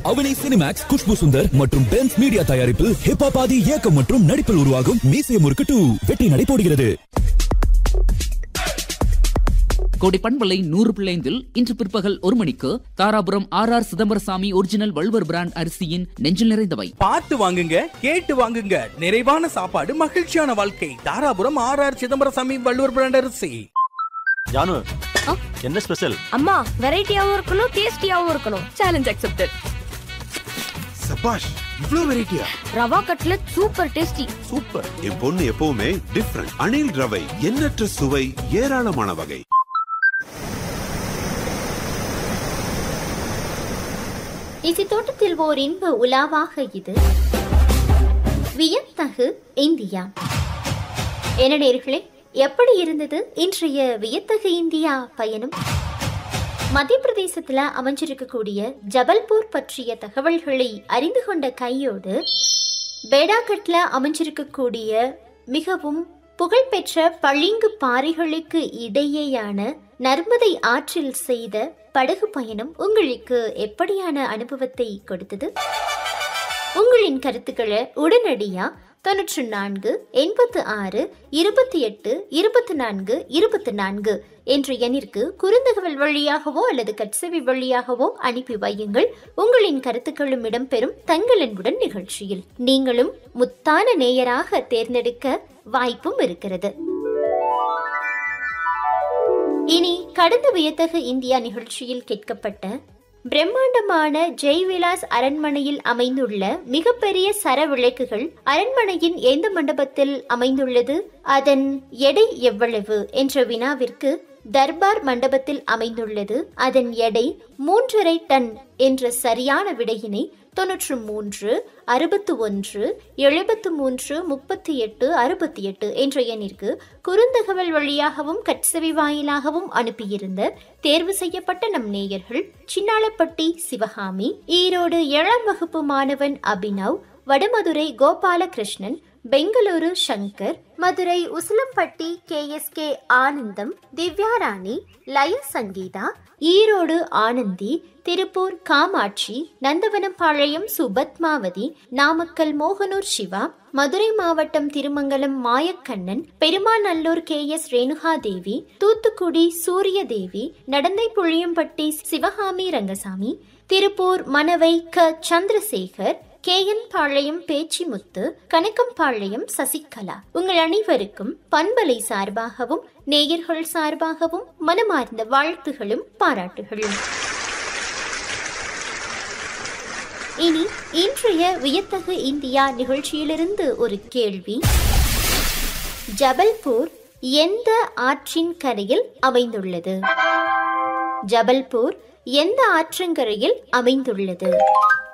அவனி Cinemax Khushbu Sundar மற்றும் Benz media தயாரிப்பில் hip hop Aadhi இயக்கம் மற்றும் நடிப்பில் உருவாகும் மீசை முறுக்கு டூ வெற்றி நடைபோடுகிறது கோடி பண்பலை நூறு பிள்ளைந்தில் இன்று பிற்பகல் ஒரு மணிக்கு Dharapuram R R Chidambarasamy original Valluvar brand அரிசியின் நெஞ்சில் நிறைந்தவை பார்த்து வாங்குங்க கேட்டு வாங்குங்க நிறைவான சாப்பாடு மகிழ்ச்சியான வாழ்க்கை Dharapuram R R Chidambarasamy Valluvar brand அரிசி ஜானு என்ன ஸ்பெஷல் அம்மா வெரைட்டியாவும் இருக்கணும் டேஸ்டியாவும் இருக்கணும் சேலஞ்ச் அக்செப்டட் சபாஷ் இவ்ளோ வெரைட்டியா rava cutlet super tasty super என் பொண்ணு எப்பவுமே டிஃப்ரெண்ட் அணில் ரவை எண்ணற்ற சுவை ஏராளமான வகை இசை தோட்டத்தில் ஓர் இன்ப உலாவாக இது வியத்தகு இந்தியா என்ன நேர்களே எப்படி இருந்தது இன்றைய வியத்தகு இந்தியா பயணம் மத்திய பிரதேசத்துல அமைஞ்சிருக்கக்கூடிய ஜபல்பூர் பற்றிய தகவல்களை அறிந்து கொண்ட கையோடு பேடாகட்ல அமைஞ்சிருக்கக்கூடிய மிகவும் புகழ்பெற்ற பளிங்கு பாறைகளுக்கு இடையேயான நர்மதை ஆற்றில் செய்த படகு பயணம் உங்களுக்கு எப்படியான அனுபவத்தை கொடுத்தது உங்களின் கருத்துக்களை உடனடியா தொன்னூற்று நான்கு எண்பத்து ஆறு இருபத்தி எட்டு இருபத்தி நான்கு இருபத்தி நான்கு என்ற எண்ணிற்கு குறுந்தகவல் வழியாகவோ அல்லது கட்செவி வழியாகவோ அனுப்பி வையுங்கள் உங்களின் கருத்துக்களும் இடம்பெறும் தங்கள் அன்புடன் நிகழ்ச்சியில் நீங்களும் முத்தான நேயராக தேர்ந்தெடுக்க வாய்ப்பும் இருக்கிறது இனி கடந்த வியத்தகு இந்தியா நிகழ்ச்சியில் கேட்கப்பட்ட பிரம்மாண்டமான ஜெய்விலாஸ் அரண்மனையில் அமைந்துள்ள மிகப்பெரிய சர விளக்குகள் அரண்மனையின் எந்த மண்டபத்தில் அமைந்துள்ளது அதன் எடை எவ்வளவு என்ற வினாவிற்கு தர்பார் மண்டபத்தில் அமைந்துள்ளது அதன் எடை மூன்றரை டன் என்ற சரியான விடையினை தொன்னூற்று மூன்று அறுபத்து ஒன்று எழுபத்து மூன்று முப்பத்தி எட்டு அறுபத்தி எட்டு என்ற எண்ணிற்கு குறுந்தகவல் வழியாகவும் கட்செவி வாயிலாகவும் அனுப்பியிருந்த தேர்வு செய்யப்பட்ட நம் நேயர்கள் சின்னாளப்பட்டி சிவகாமி ஈரோடு ஏழாம் வகுப்பு மாணவன் Abhinav Vadamadurai Gopalakrishnan Bengaluru Shankar Madurai Usilampatti K S K Anandam Divyarani லய சங்கீதா ஈரோடு ஆனந்தி திருப்பூர் காமாட்சி நந்தவனம்பாளையம் சுபத்மாவதி நாமக்கல் மோகனூர் சிவா மதுரை மாவட்டம் திருமங்கலம் மாயக்கண்ணன் பெருமாநல்லூர் கே எஸ் ரேணுகாதேவி தூத்துக்குடி சூரியதேவி நடந்தை புளியம்பட்டி சிவகாமி ரங்கசாமி திருப்பூர் மணவை க சந்திரசேகர் கேஎன் பாளையம் பேச்சிமுத்து கனகம்பாளையம் சசிகலா உங்கள் அனைவருக்கும் பண்பலை சார்பாகவும் நேயர்கள் சார்பாகவும் மனமார்ந்த வாழ்த்துகளும் பாராட்டுகளும் இனி இன்றைய வியத்தகு இந்தியா நிகழ்ச்சியிலிருந்து ஒரு கேள்வி ஜபல்பூர் எந்த ஆற்றின் கரையில் அமைந்துள்ளது ஜபல்பூர் எந்த ஆற்றங்கரையில் அமைந்துள்ளது